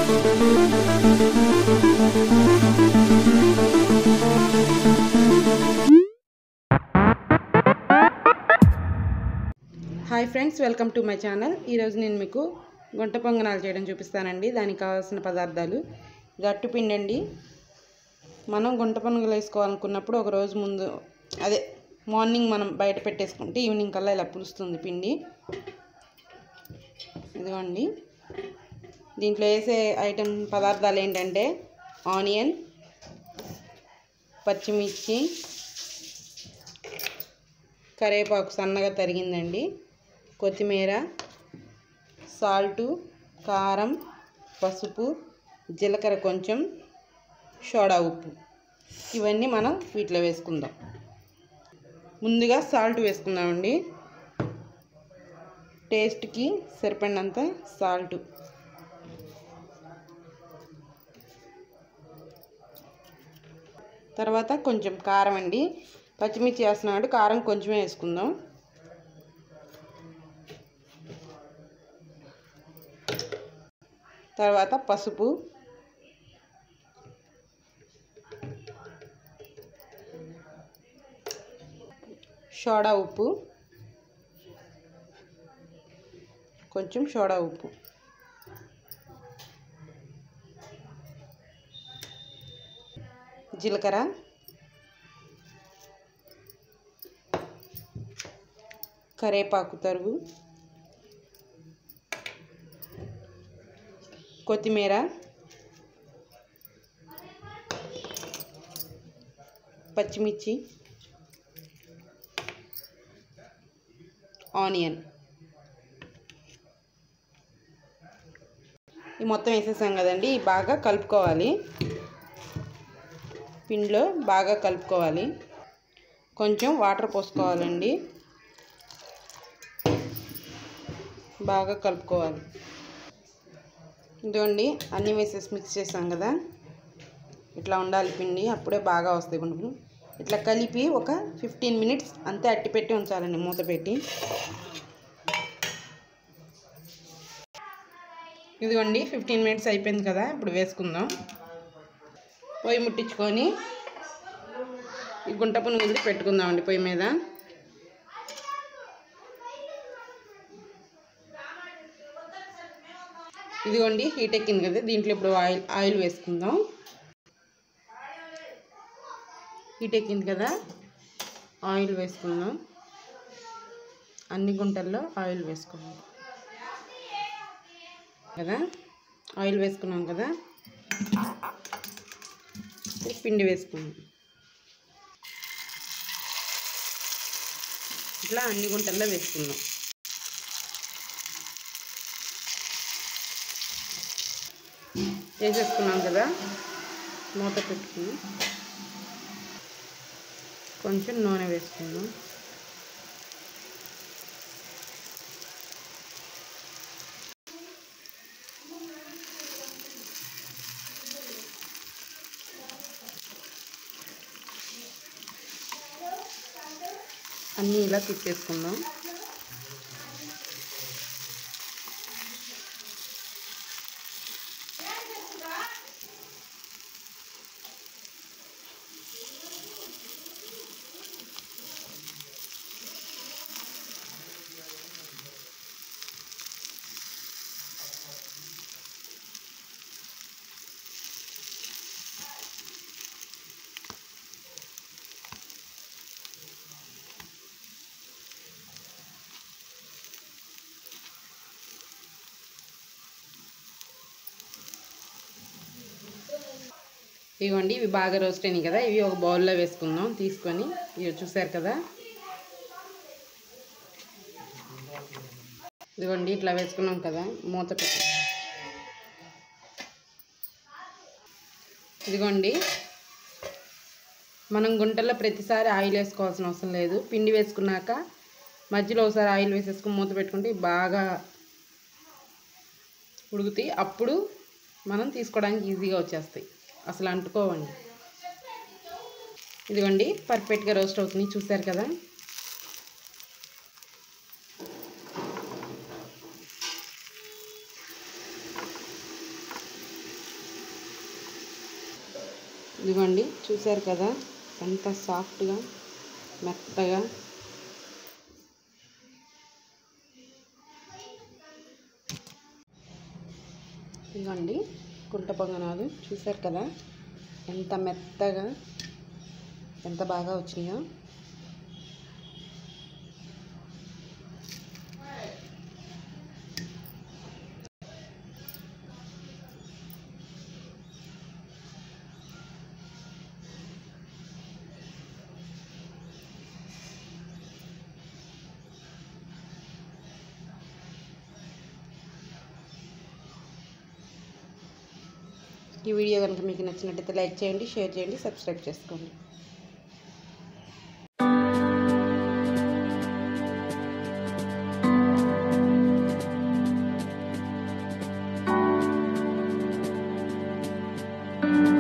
hi friends welcome to my channel ఈరోజు నేను మీకు గుంట పొంగనాలు చేయడం చూపిస్తానండి దానికి కావాల్సిన పదార్థాలు గట్టు పిండి అండి మనం గుంట పొంగలు వేసుకోవాలనుకున్నప్పుడు ఒక రోజు ముందు అదే మార్నింగ్ మనం బయట పెట్టేసుకుంటే ఈవినింగ్ కల్లా ఇలా పులుస్తుంది పిండి ఇదిగోండి దీంట్లో వేసే ఐటెం పదార్థాలు ఏంటంటే ఆనియన్ పచ్చిమిర్చి కరివేపాకు సన్నగా తరిగిందండి కొత్తిమీర సాల్టు కారం పసుపు జీలకర్ర కొంచెం సోడా ఉప్పు ఇవన్నీ మనం వీటిలో వేసుకుందాం ముందుగా సాల్ట్ వేసుకుందామండి టేస్ట్కి సరిపడినంత సాల్ట్ తర్వాత కొంచెం కారం అండి పచ్చిమిర్చి వేస్తున్నాడు కారం కొంచెమే వేసుకుందాం తర్వాత పసుపు సోడా ఉప్పు కొంచెం సోడా ఉప్పు జీలకర్ర కరేపాకు తరుగు కొత్తిమీర పచ్చిమిర్చి ఆనియన్ ఈ మొత్తం వేసేసాం కదండి ఇవి బాగా కలుపుకోవాలి పిండిలో బాగా కలుపుకోవాలి కొంచెం వాటర్ పోసుకోవాలండి బాగా కలుపుకోవాలి ఇదిగోండి అన్నీ వేసేసి మిక్స్ చేసాం కదా ఇట్లా ఉండాలి పిండి అప్పుడే బాగా వస్తాయి గుండెలు ఇట్లా కలిపి ఒక ఫిఫ్టీన్ మినిట్స్ అంతే అట్టి పెట్టి ఉంచాలండి మూత పెట్టి ఇదిగోండి ఫిఫ్టీన్ మినిట్స్ అయిపోయింది కదా ఇప్పుడు వేసుకుందాం పొయ్యి ముట్టించుకొని ఈ గుంట పునుగులు పెట్టుకుందామండి పొయ్యి మీద ఇదిగోండి హీట్ ఎక్కింది కదా దీంట్లో ఇప్పుడు ఆయిల్ ఆయిల్ వేసుకుందాం హీట్ ఎక్కింది కదా ఆయిల్ వేసుకుందాం అన్ని గుంటల్లో ఆయిల్ వేసుకుందాం కదా ఆయిల్ వేసుకున్నాం కదా పిండి వేసుకుందాం ఇట్లా అన్ని గుంటల్లో వేసుకుందాం వేసేసుకున్నాం కదా మూత పెట్టుకుని కొంచెం నూనె వేసుకుందాం అన్నీ ఇలా తిప్పేసుకుందాం ఇవ్వండి ఇవి బాగా రోస్ట్ అయినాయి కదా ఇవి ఒక బౌల్లో వేసుకుందాం తీసుకొని ఇవి చూసారు కదా ఇదిగోండి ఇట్లా వేసుకున్నాం కదా మూత పెట్టి ఇదిగోండి మనం గుంటల్లో ప్రతిసారి ఆయిల్ వేసుకోవాల్సిన అవసరం లేదు పిండి వేసుకున్నాక మధ్యలో ఒకసారి ఆయిల్ వేసేసుకుని మూత పెట్టుకుంటే ఇవి బాగా ఉడుకుతాయి అప్పుడు మనం తీసుకోవడానికి ఈజీగా వచ్చేస్తాయి అసలు అంటుకోవండి ఇదిగోండి పర్ఫెక్ట్గా రోస్ట్ అవుతుంది చూసారు కదా ఇదిగోండి చూసారు కదా ఎంత సాఫ్ట్గా మెత్తగా ఇదిగోండి కుంట పొంగనాలు చూసారు కదా ఎంత మెత్తగా ఎంత బాగా వచ్చినాయో ఈ వీడియో కనుక మీకు నచ్చినట్టయితే లైక్ చేయండి షేర్ చేయండి సబ్స్క్రైబ్ చేసుకోండి thank you